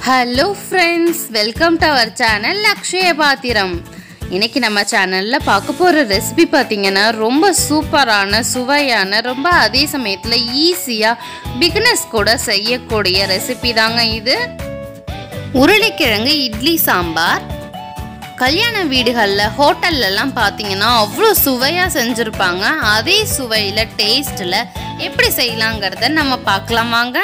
hello friends welcome to our channel Akshaya Pathiram இன்னைக்கு நம்ம சேனலில் பார்க்க போகிற ரெசிபி பார்த்தீங்கன்னா ரொம்ப சூப்பரான சுவையான ரொம்ப அதே சமயத்தில் ஈஸியாக பிகினஸ் கூட செய்யக்கூடிய ரெசிபி தாங்க இது உருளைக்கிழங்கு இட்லி சாம்பார் கல்யாண வீடுகளில் ஹோட்டல்லலாம் பார்த்தீங்கன்னா அவ்வளோ சுவையாக செஞ்சுருப்பாங்க அதே சுவையில் டேஸ்ட்டில் எப்படி செய்யலாங்கிறத நம்ம பார்க்கலாம் வாங்க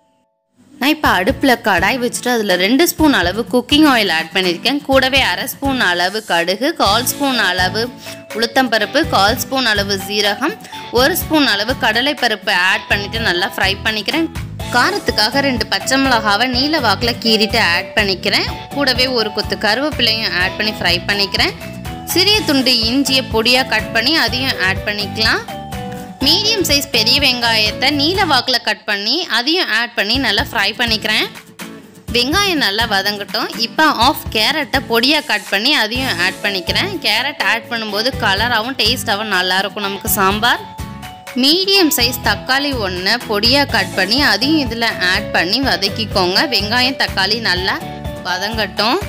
நான் இப்போ அடுப்பில் கடாய் வச்சுட்டு அதில் ரெண்டு ஸ்பூன் அளவு குக்கிங் ஆயில் ஆட் பண்ணியிருக்கேன் கூடவே அரை ஸ்பூன் அளவு கடுகு கால் ஸ்பூன் அளவு உளுத்தம்பருப்பு கால் ஸ்பூன் அளவு சீரகம் ஒரு ஸ்பூன் அளவு கடலைப்பருப்பு ஆட் பண்ணிவிட்டு நல்லா ஃப்ரை பண்ணிக்கிறேன் காரத்துக்காக ரெண்டு பச்சை மிளகாவை நீல வாக்கில் கீறிட்டு ஆட் பண்ணிக்கிறேன் கூடவே ஒரு கொத்து கருவேப்பிலையும் ஆட் பண்ணி ஃப்ரை பண்ணிக்கிறேன் சிறிய துண்டு இஞ்சியை பொடியாக கட் பண்ணி அதையும் ஆட் பண்ணிக்கலாம் மீடியம் சைஸ் பெரிய வெங்காயத்தை நீல வாக்கில் கட் பண்ணி அதையும் ஆட் பண்ணி நல்லா ஃப்ரை பண்ணிக்கிறேன் வெங்காயம் நல்லா வதங்கட்டும் இப்போ ஆஃப் கேரட்டை பொடியாக கட் பண்ணி அதையும் ஆட் பண்ணிக்கிறேன் கேரட் ஆட் பண்ணும்போது கலராகவும் டேஸ்ட்டாகவும் நல்லாயிருக்கும் நமக்கு சாம்பார் மீடியம் சைஸ் தக்காளி ஒன்று பொடியாக கட் பண்ணி அதையும் இதில் ஆட் பண்ணி வதக்கிக்கோங்க வெங்காயம் தக்காளி நல்லா வதங்கட்டும்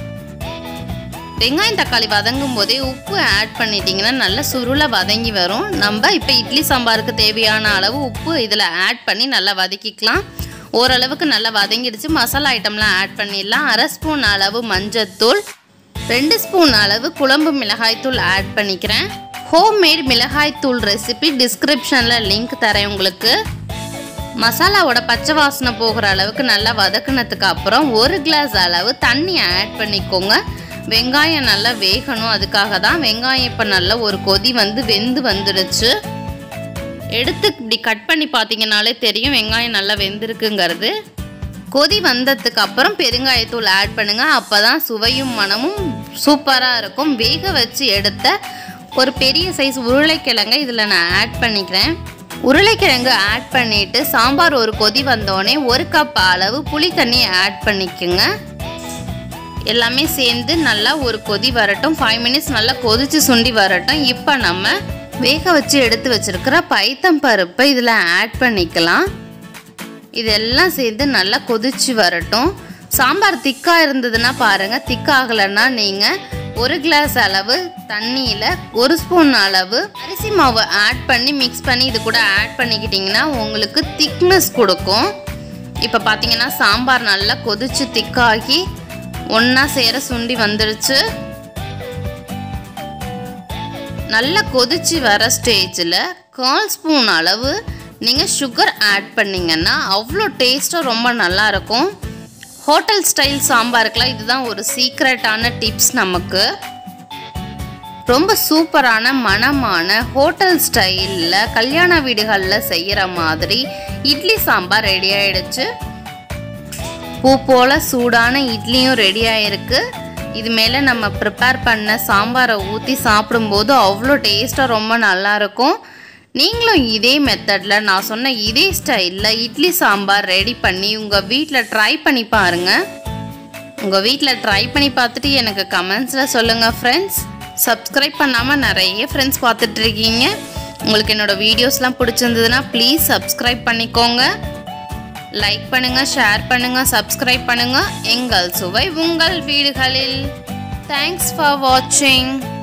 வெங்காயம் தக்காளி வதங்கும் போதே உப்பு ஆட் பண்ணிட்டீங்கன்னா நல்லா சுருளை வதங்கி வரும் நம்ம இப்போ இட்லி சாம்பாருக்கு தேவையான அளவு உப்பு இதில் ஆட் பண்ணி நல்லா வதக்கிக்கலாம் ஓரளவுக்கு நல்லா வதங்கிடுச்சு மசாலா ஐட்டம்லாம் ஆட் பண்ணிடலாம் அரை ஸ்பூன் அளவு மஞ்சத்தூள் ரெண்டு ஸ்பூன் அளவு குழம்பு மிளகாய்த்தூள் ஆட் பண்ணிக்கிறேன் ஹோம்மேட் மிளகாய்த்தூள் ரெசிபி டிஸ்கிரிப்ஷனில் லிங்க் தரேன் உங்களுக்கு மசாலாவோட பச்சை வாசனை போகிற அளவுக்கு நல்லா வதக்குனதுக்கு அப்புறம் ஒரு கிளாஸ் அளவு தண்ணி ஆட் பண்ணிக்கோங்க வெங்காயம் நல்லா வேகணும் அதுக்காக தான் வெங்காயம் இப்போ நல்லா ஒரு கொதி வந்து வெந்து வந்துடுச்சு எடுத்து இப்படி கட் பண்ணி பார்த்தீங்கனாலே தெரியும் வெங்காயம் நல்லா வெந்திருக்குங்கிறது கொதி வந்ததுக்கு அப்புறம் பெருங்காயத்தூள் ஆட் பண்ணுங்க அப்போ தான் சுவையும் மனமும் சூப்பராக இருக்கும் வேக வச்சு எடுத்த ஒரு பெரிய சைஸ் உருளைக்கிழங்கை இதில் நான் ஆட் பண்ணிக்கிறேன் உருளைக்கிழங்கு ஆட் பண்ணிவிட்டு சாம்பார் ஒரு கொதி வந்தோடனே ஒரு கப் அளவு புளி தண்ணி ஆட் பண்ணிக்கோங்க எல்லாமே சேர்ந்து நல்லா ஒரு கொதி வரட்டும் ஃபைவ் மினிட்ஸ் நல்லா கொதிச்சு சுண்டி வரட்டும் இப்போ நம்ம வேக வச்சு எடுத்து வச்சிருக்கிற பைத்தம் பருப்பை இதில் ஆட் பண்ணிக்கலாம் இதெல்லாம் சேர்ந்து நல்லா கொதிச்சு வரட்டும் சாம்பார் திக்காக இருந்ததுன்னா பாருங்கள் திக்காகலைன்னா நீங்கள் ஒரு கிளாஸ் அளவு தண்ணியில் ஒரு ஸ்பூன் அளவு அரிசி மாவு ஆட் பண்ணி மிக்ஸ் பண்ணி இது கூட ஆட் பண்ணிக்கிட்டிங்கன்னா உங்களுக்கு திக்னஸ் கொடுக்கும் இப்போ பார்த்தீங்கன்னா சாம்பார் நல்லா கொதிச்சு திக்காகி ஒன்றா சேர சுண்டி வந்துடுச்சு நல்லா கொதிச்சு வர ஸ்டேஜில் கால் ஸ்பூன் அளவு நீங்கள் சுகர் ஆட் பண்ணிங்கன்னா அவ்வளோ டேஸ்ட்டாக ரொம்ப நல்லாயிருக்கும் ஹோட்டல் ஸ்டைல் சாம்பாருக்கெலாம் இதுதான் ஒரு சீக்ரெட்டான டிப்ஸ் நமக்கு ரொம்ப சூப்பரான மனமான ஹோட்டல் ஸ்டைலில் கல்யாண வீடுகளில் செய்கிற மாதிரி இட்லி சாம்பார் ரெடி ஆயிடுச்சு பூ போல் சூடான இட்லியும் ரெடி ஆயிருக்கு இது மேலே நம்ம ப்ரிப்பேர் பண்ண சாம்பாரை ஊற்றி சாப்பிடும்போது அவ்வளோ டேஸ்ட்டாக ரொம்ப நல்லாயிருக்கும் நீங்களும் இதே மெத்தடில் நான் சொன்ன இதே ஸ்டைலில் இட்லி சாம்பார் ரெடி பண்ணி உங்கள் வீட்டில் ட்ரை பண்ணி பாருங்கள் உங்கள் வீட்டில் ட்ரை பண்ணி பார்த்துட்டு எனக்கு கமெண்ட்ஸில் சொல்லுங்கள் ஃப்ரெண்ட்ஸ் சப்ஸ்கிரைப் பண்ணாமல் நிறைய ஃப்ரெண்ட்ஸ் பார்த்துட்ருக்கீங்க உங்களுக்கு என்னோடய வீடியோஸ்லாம் பிடிச்சிருந்ததுன்னா ப்ளீஸ் சப்ஸ்கிரைப் பண்ணிக்கோங்க லைக் பண்ணுங்க ஷேர் பண்ணுங்க சப்ஸ்கிரைப் பண்ணுங்க எங்கள் சுவை உங்கள் வீடுகளில் தேங்க்ஸ் ஃபார் வாட்சிங்